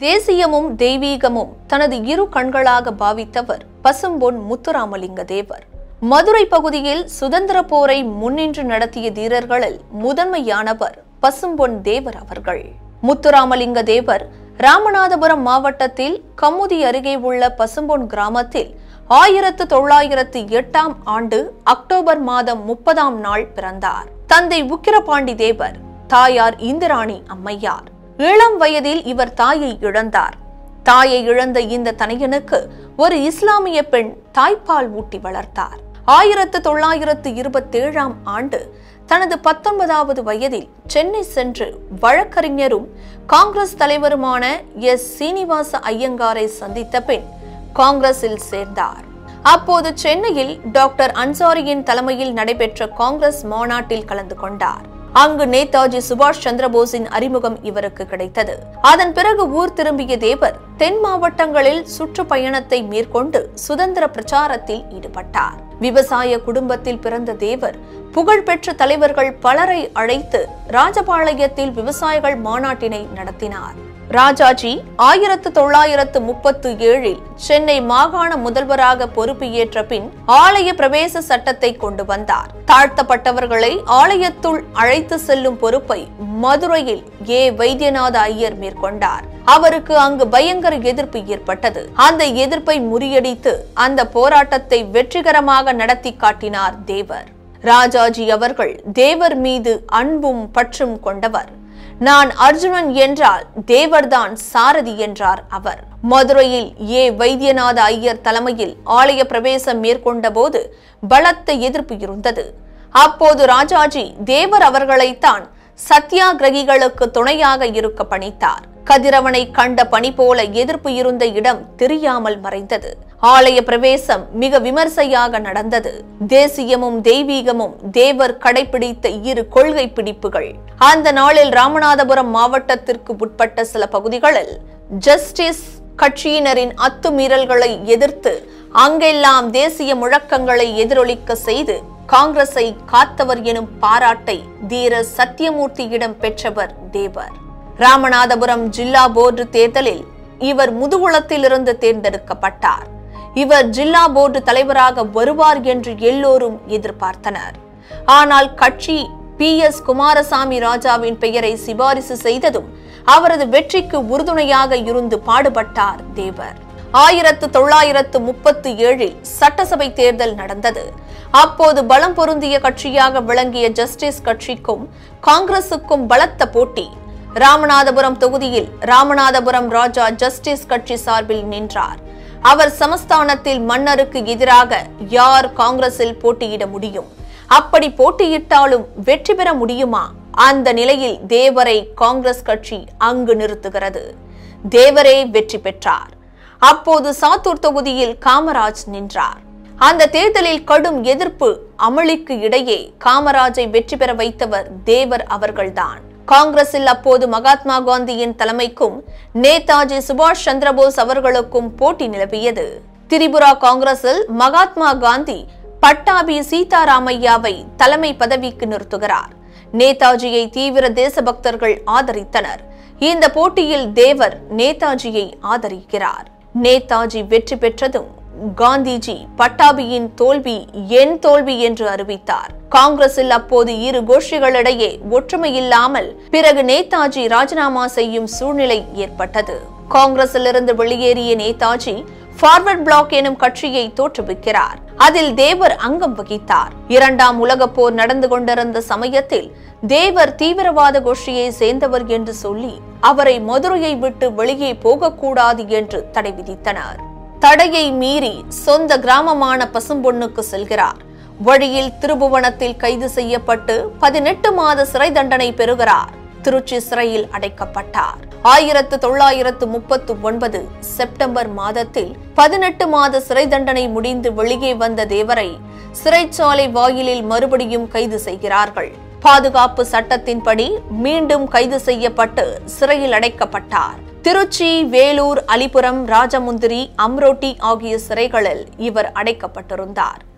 தேசியமும் தெய்வீகமும் தனது இரு கண்களாக பாவித்தவர் பசும்பொன் முத்துராமலிங்க தேவர் மதுரை பகுதியில் சுதந்திர போரை முன்னின்று நடத்திய தீரர்களில் முதன்மையானவர் பசும்பொன் தேவர் அவர்கள் முத்துராமலிங்க தேவர் ராமநாதபுரம் மாவட்டத்தில் கமுதி அருகே உள்ள பசும்பொன் கிராமத்தில் ஆயிரத்து தொள்ளாயிரத்து எட்டாம் ஆண்டு அக்டோபர் மாதம் முப்பதாம் நாள் பிறந்தார் தந்தை உக்கிரபாண்டி தேவர் தாயார் இந்திராணி அம்மையார் இளம் வயதில் இவர் தாயை இழந்தார் தாயை இழந்த இந்த தனையனுக்கு ஒரு இஸ்லாமிய பெண் தாய்ப்பால் ஊட்டி வளர்த்தார் ஆயிரத்து தொள்ளாயிரத்து இருபத்தேழாம் ஆண்டு தனது பத்தொன்பதாவது வயதில் சென்னை சென்று வழக்கறிஞரும் காங்கிரஸ் தலைவருமான எஸ் சீனிவாச ஐயங்காரை சந்தித்த பின் காங்கிரஸில் சேர்ந்தார் அப்போது சென்னையில் டாக்டர் அன்சாரியின் தலைமையில் நடைபெற்ற காங்கிரஸ் மாநாட்டில் கலந்து கொண்டார் அங்கு நேதாஜி சுபாஷ் சந்திரபோஸின் அறிமுகம் இவருக்கு கிடைத்தது அதன் பிறகு ஊர் திரும்பிய தேவர் தென் மாவட்டங்களில் சுற்றுப்பயணத்தை மேற்கொண்டு சுதந்திர பிரச்சாரத்தில் ஈடுபட்டார் விவசாய குடும்பத்தில் பிறந்த தேவர் புகழ்பெற்ற தலைவர்கள் பலரை அழைத்து ராஜபாளையத்தில் விவசாயிகள் மாநாட்டினை நடத்தினார் ராஜாஜி ஆயிரத்து தொள்ளாயிரத்து முப்பத்து ஏழில் சென்னை மாகாண முதல்வராக பொறுப்பு ஏற்ற பின் ஆலய பிரவேச சட்டத்தை கொண்டு வந்தார் தாழ்த்தப்பட்டவர்களை ஆலயத்துள் அழைத்து செல்லும் பொறுப்பை மதுரையில் ஏ வைத்தியநாத ஐயர் மேற்கொண்டார் அவருக்கு அங்கு பயங்கர எதிர்ப்பு ஏற்பட்டது அந்த எதிர்ப்பை முறியடித்து அந்த போராட்டத்தை வெற்றிகரமாக நடத்தி காட்டினார் தேவர் ராஜாஜி அவர்கள் தேவர் மீது அன்பும் பற்றும் கொண்டவர் நான் அர்ஜுனன் என்றால் தேவர்தான் சாரதி என்றார் அவர் மதுரையில் ஏ வைத்தியநாத ஐயர் தலைமையில் ஆலய பிரவேசம் மேற்கொண்ட போது பலத்த எதிர்ப்பு இருந்தது அப்போது ராஜாஜி தேவர் அவர்களைத்தான் சத்தியாகிரகிகளுக்கு துணையாக இருக்க பணித்தார் கதிரவனை கண்ட பணி போல எதிர்ப்பு இருந்த இடம் தெரியாமல் மறைந்தது ஆலய பிரவேசம் மிக விமர்சையாக நடந்தது தேசியமும் தெய்வீகமும் தேவர் கடைபிடித்த இரு கொள்கை பிடிப்புகள் அந்த நாளில் ராமநாதபுரம் மாவட்டத்திற்கு உட்பட்ட சில பகுதிகளில் ஜஸ்டிஸ் கட்சியினரின் அத்துமீறல்களை எதிர்த்து அங்கெல்லாம் தேசிய முழக்கங்களை எதிரொலிக்க செய்து காங்கிரஸை காத்தவர் எனும் பாராட்டை தீர சத்தியமூர்த்தியிடம் பெற்றவர் தேவர் ராமநாதபுரம் ஜில்லா போர்டு தேர்தலில் இவர் முதுகுளத்திலிருந்து தேர்ந்தெடுக்கப்பட்டார் இவர் ஜில்லா போர்டு தலைவராக வருவார் என்று எல்லோரும் எதிர்பார்த்தனர் ஆனால் கட்சி பி எஸ் குமாரசாமி ராஜாவின் பெயரை சிபாரிசு செய்ததும் அவரது வெற்றிக்கு உறுதுணையாக இருந்து பாடுபட்டார் தேவர் ஆயிரத்து தொள்ளாயிரத்து முப்பத்து ஏழில் சட்டசபை தேர்தல் நடந்தது அப்போது பலம் பொருந்திய கட்சியாக விளங்கிய ஜஸ்டிஸ் கட்சிக்கும் காங்கிரசுக்கும் பலத்த போட்டி ராமநாதபுரம் தொகுதியில் ராமநாதபுரம் ராஜா ஜஸ்டிஸ் கட்சி சார்பில் நின்றார் அவர் சமஸ்தானத்தில் மன்னருக்கு எதிராக யார் காங்கிரஸில் போட்டியிட முடியும் அப்படி போட்டியிட்டாலும் வெற்றி பெற முடியுமா அந்த நிலையில் தேவரை காங்கிரஸ் கட்சி அங்கு நிறுத்துகிறது தேவரே வெற்றி பெற்றார் அப்போது சாத்தூர் தொகுதியில் காமராஜ் நின்றார் அந்த தேர்தலில் கடும் எதிர்ப்பு அமளிக்கு இடையே காமராஜை வெற்றி பெற வைத்தவர் தேவர் அவர்கள்தான் காங்கிரஸில் அப்போது மகாத்மா காந்தியின் தலைமைக்கும் நேதாஜி சுபாஷ் சந்திரபோஸ் அவர்களுக்கும் போட்டி நிலவியது திரிபுரா காங்கிரஸில் மகாத்மா காந்தி பட்டாபி சீதாராமையாவை தலைமை பதவிக்கு நிறுத்துகிறார் நேதாஜியை தீவிர தேசபக்தர்கள் ஆதரித்தனர் இந்த போட்டியில் தேவர் நேதாஜியை ஆதரிக்கிறார் நேதாஜி வெற்றி பெற்றதும் காந்திஜி பட்டாபியின் தோல்வி என் தோல்வி என்று அறிவித்தார் காங்கிரஸில் அப்போது இரு கோஷ்டிகளிடையே ஒற்றுமை இல்லாமல் பிறகு நேதாஜி ராஜினாமா செய்யும் சூழ்நிலை ஏற்பட்டது காங்கிரஸிலிருந்து வெளியேறிய நேதாஜி ஃபார்வர்ட் பிளாக் எனும் கட்சியை தோற்றுவிக்கிறார் அதில் தேவர் அங்கம் வகித்தார் இரண்டாம் உலகப் போர் நடந்து கொண்டிருந்த சமயத்தில் தேவர் தீவிரவாத கோஷ்டியை சேர்ந்தவர் என்று சொல்லி அவரை மதுரையை விட்டு வெளியே போகக்கூடாது என்று தடை விதித்தனர் தடையை மீறி சொந்த கிராமமான பசும்பொன்னுக்கு செல்கிறார் வழியில் திருபுவனத்தில் கைது செய்யப்பட்டு பதினெட்டு மாத சிறை தண்டனை பெறுகிறார் திருச்சி சிறையில் அடைக்கப்பட்டார் ஆயிரத்து தொள்ளாயிரத்து முப்பத்து ஒன்பது செப்டம்பர் மாதத்தில் பதினெட்டு மாத சிறை தண்டனை முடிந்து வெளியே வந்த தேவரை சிறைச்சாலை வாயிலில் மறுபடியும் கைது செய்கிறார்கள் பாதுகாப்பு சட்டத்தின்படி மீண்டும் கைது செய்யப்பட்டு சிறையில் அடைக்கப்பட்டார் திருச்சி வேலூர் அலிபுரம் ராஜமுந்திரி அம்ரோட்டி ஆகிய சிறைகளில் இவர் அடைக்கப்பட்டிருந்தார்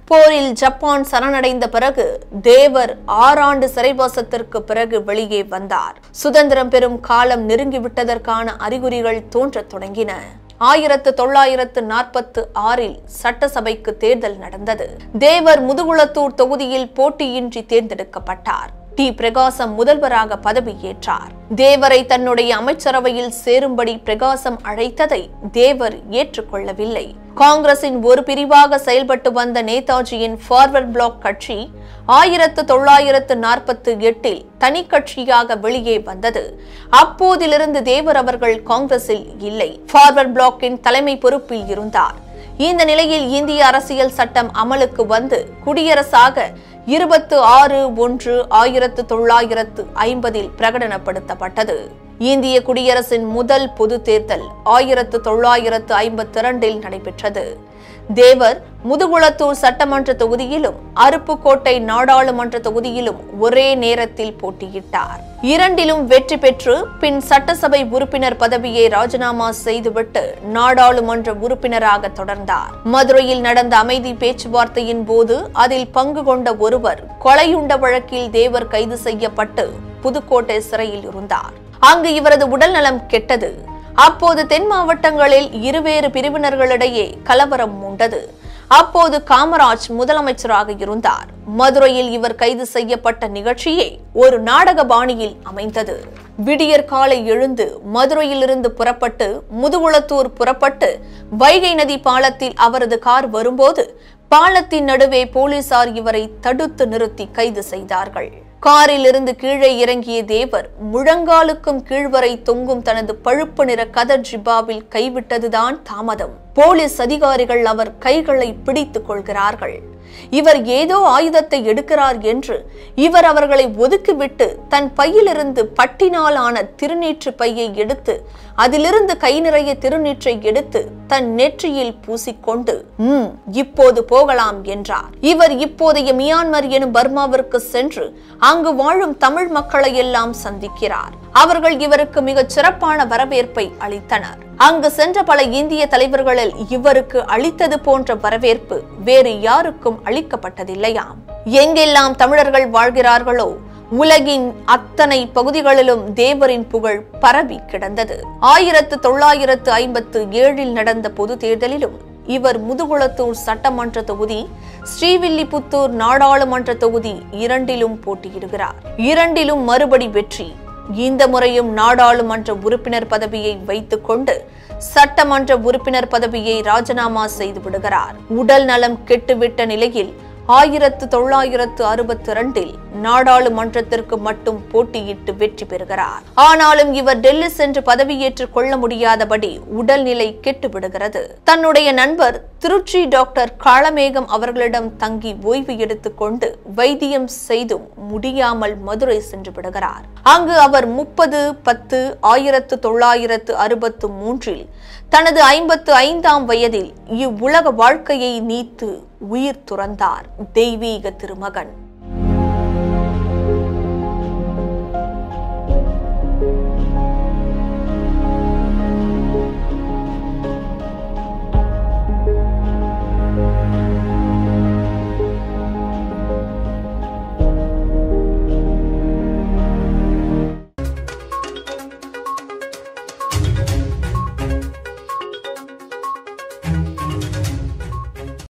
போரில் ஜப்பான் சரணடைந்த பிறகு தேவர் ஆறாண்டு சிறைவாசத்திற்கு பிறகு வெளியே வந்தார் சுதந்திரம் பெறும் காலம் நெருங்கிவிட்டதற்கான அறிகுறிகள் தோன்றத் தொடங்கின ஆயிரத்து தொள்ளாயிரத்து நாற்பத்து ஆறில் சட்டசபைக்கு தேர்தல் நடந்தது தேவர் முதுகுளத்தூர் தொகுதியில் போட்டியின்றி தேர்ந்தெடுக்கப்பட்டார் டி பிரகாசம் முதல்வராக பதவியேற்றார் தேவரை தன்னுடைய அமைச்சரவையில் சேரும்படி பிரகாசம் அழைத்ததை தேவர் ஏற்றுக்கொள்ளவில்லை காங்கிரசின் ஒரு பிரிவாக செயல்பட்டு வந்த நேதாஜியின் ஃபார்வர்ட் பிளாக் கட்சி ஆயிரத்து தொள்ளாயிரத்து நாற்பத்தி எட்டில் தனி கட்சியாக வெளியே வந்தது அப்போதிலிருந்து தேவர் அவர்கள் காங்கிரஸில் இல்லை ஃபார்வர்ட் பிளாக்கின் தலைமை பொறுப்பில் இருந்தார் இந்த நிலையில் இந்திய அரசியல் சட்டம் அமலுக்கு வந்து குடியரசாக இருபத்து ஆறு ஒன்று ஆயிரத்து தொள்ளாயிரத்து ஐம்பதில் பிரகடனப்படுத்தப்பட்டது இந்திய குடியரசின் முதல் பொது தேர்தல் ஆயிரத்து தொள்ளாயிரத்து ஐம்பத்தி இரண்டில் நடைபெற்றது தேவர் முதுகுளத்தூர் சட்டமன்ற தொகுதியிலும் அருப்புக்கோட்டை நாடாளுமன்ற தொகுதியிலும் ஒரே நேரத்தில் போட்டியிட்டார் இரண்டிலும் வெற்றி பெற்று பின் சட்டசபை உறுப்பினர் பதவியை ராஜினாமா செய்துவிட்டு நாடாளுமன்ற உறுப்பினராக தொடர்ந்தார் மதுரையில் நடந்த அமைதி பேச்சுவார்த்தையின் போது அதில் பங்கு கொண்ட ஒருவர் கொலையுண்ட வழக்கில் தேவர் கைது செய்யப்பட்டு புதுக்கோட்டை சிறையில் இருந்தார் அங்கு இவரது உடல்நலம் கெட்டது அப்போது தென் மாவட்டங்களில் இருவேறு பிரிவினர்களிடையே கலவரம் உண்டது அப்போது காமராஜ் முதலமைச்சராக இருந்தார் மதுரையில் இவர் கைது செய்யப்பட்ட நிகழ்ச்சியே ஒரு நாடக பாணியில் அமைந்தது விடியற் காலை எழுந்து மதுரையிலிருந்து புறப்பட்டு முதுகுளத்தூர் புறப்பட்டு வைகை நதி பாலத்தில் அவரது கார் வரும்போது பாலத்தின் நடுவே போலீசார் இவரை தடுத்து நிறுத்தி கைது செய்தார்கள் காரில் இருந்து கீழே இறங்கிய தேவர் முழங்காலுக்கும் கீழ்வரை தொங்கும் தனது பழுப்பு நிற கதர் ஜிபாவில் கைவிட்டதுதான் தாமதம் போலீஸ் அதிகாரிகள் அவர் கைகளை பிடித்துக் கொள்கிறார்கள் இவர் ஏதோ ஆயுதத்தை எடுக்கிறார் என்று இவர் அவர்களை ஒதுக்கிவிட்டு தன் பையிலிருந்து பட்டினால் ஆன திருநீற்று பையை எடுத்து அதிலிருந்து கை நிறைய திருநீற்றை எடுத்து தன் நெற்றியில் பூசிக்கொண்டு ம் இப்போது போகலாம் என்றார் இவர் இப்போதைய மியான்மர் எனும் பர்மாவிற்கு சென்று அங்கு வாழும் தமிழ் மக்களை எல்லாம் சந்திக்கிறார் அவர்கள் இவருக்கு மிகச் சிறப்பான வரவேற்பை அளித்தனர் அங்கு சென்ற பல இந்திய தலைவர்களில் இவருக்கு அளித்தது போன்ற வரவேற்பு வேறு யாருக்கும் அளிக்கப்பட்டதில்லையாம் எங்கெல்லாம் தமிழர்கள் வாழ்கிறார்களோ உலகின் அத்தனை பகுதிகளிலும் தேவரின் புகழ் பரவி கிடந்தது ஆயிரத்து தொள்ளாயிரத்து ஐம்பத்து ஏழில் நடந்த பொது தேர்தலிலும் இவர் முதுகுளத்தூர் சட்டமன்ற தொகுதி ஸ்ரீவில்லிபுத்தூர் நாடாளுமன்ற தொகுதி இரண்டிலும் போட்டியிடுகிறார் இரண்டிலும் மறுபடி வெற்றி இந்த முறையும் நாடாளுமன்ற உறுப்பினர் பதவியை வைத்துக் கொண்டு சட்டமன்ற உறுப்பினர் பதவியை ராஜினாமா செய்து விடுகிறார் உடல் நலம் கெட்டுவிட்ட நிலையில் ஆயிரத்து தொள்ளாயிரத்து அறுபத்தி இரண்டில் நாடாளுமன்றத்திற்கு மட்டும் போட்டியிட்டு வெற்றி பெறுகிறார் ஆனாலும் இவர் டெல்லி சென்று பதவியேற்றுக் கொள்ள முடியாதபடி உடல்நிலை கெட்டுவிடுகிறது தன்னுடைய நண்பர் திருச்சி டாக்டர் காளமேகம் அவர்களிடம் தங்கி ஓய்வு எடுத்துக்கொண்டு வைத்தியம் செய்தும் முடியாமல் மதுரை சென்று விடுகிறார் அங்கு அவர் முப்பது பத்து ஆயிரத்து தொள்ளாயிரத்து அறுபத்து மூன்றில் தனது ஐம்பத்து ஐந்தாம் வயதில் இவ்வுலக வாழ்க்கையை நீத்து உயிர் துறந்தார் தெய்வீக திருமகன்